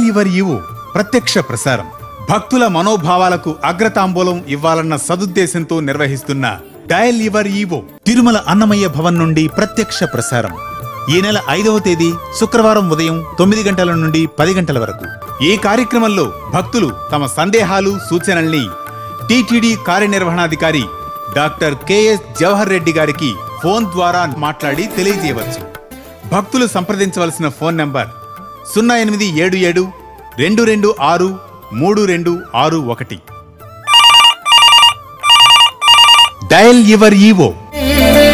your EO ప్రత్యక్ష ప్రసారం భక్తుల మనోభావాలకు అగ్రతాంబూలం ఇవ్వాలన్న సదుద్దేశంతో నిర్వహిస్తున్న dial your EO Tirumala Annamayya Bhavan నుండి ప్రత్యక్ష ప్రసారం ఈ నెల ఐదవ తేదీ శుక్రవారం ఉదయం తొమ్మిది గంటల నుండి పది గంటల వరకు ఈ కార్యక్రమంలో భక్తులు తమ సందేహాలు సూచనల్ని టిటిడి కార్యనిర్వహణాధికారి డాక్టర్ కెఎస్ జవహర్ రెడ్డి గారికి ఫోన్ ద్వారా మాట్లాడి తెలియజేయవచ్చు భక్తులు సంప్రదించవలసిన ఫోన్ నంబర్ సున్నా ఎనిమిది ఏడు ఏడు రెండు రెండు ఆరు మూడు రెండు ఆరు ఒకటి డయల్ యువర్ ఈవో